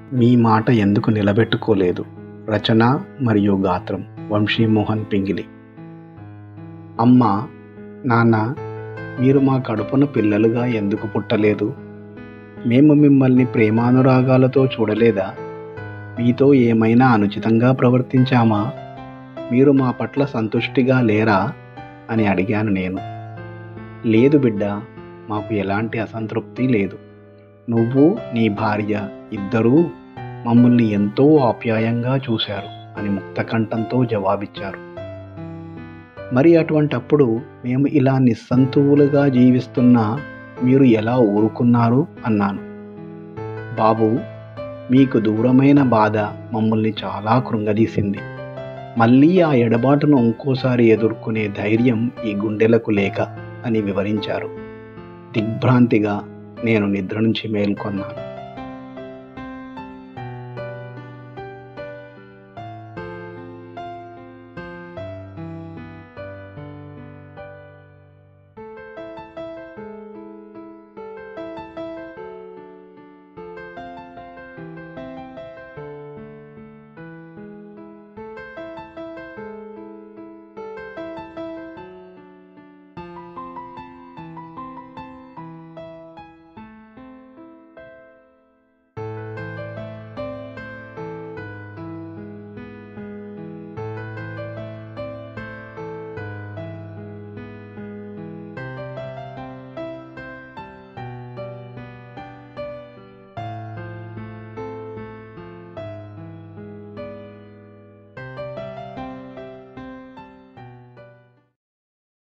మీ మాట ఎందుకు నిలబెట్టుకోలేదు రచన మరియు గాత్రం వంశీమోహన్ పింగిలి అమ్మ నాన్న మీరు మా కడుపున పిల్లలుగా ఎందుకు పుట్టలేదు మేము మిమ్మల్ని ప్రేమానురాగాలతో చూడలేదా మీతో ఏమైనా అనుచితంగా ప్రవర్తించామా మీరు మా పట్ల సంతుష్టిగా లేరా అని అడిగాను నేను లేదు బిడ్డ మాకు ఎలాంటి అసంతృప్తి లేదు నువ్వు నీ భార్య ఇద్దరూ మమ్మల్ని ఎంతో ఆప్యాయంగా చూశారు అని ముక్తకంఠంతో జవాబిచ్చారు మరి అటువంటప్పుడు మేము ఇలా నిస్సంతువులుగా జీవిస్తున్నా మీరు ఎలా ఊరుకున్నారు అన్నాను బాబు మీకు దూరమైన బాధ మమ్మల్ని చాలా కృంగదీసింది మళ్ళీ ఆ ఎడబాటును ఇంకోసారి ఎదుర్కొనే ధైర్యం ఈ గుండెలకు లేక అని వివరించారు దిగ్భ్రాంతిగా నేను నిద్ర నుంచి మేల్కొన్నాను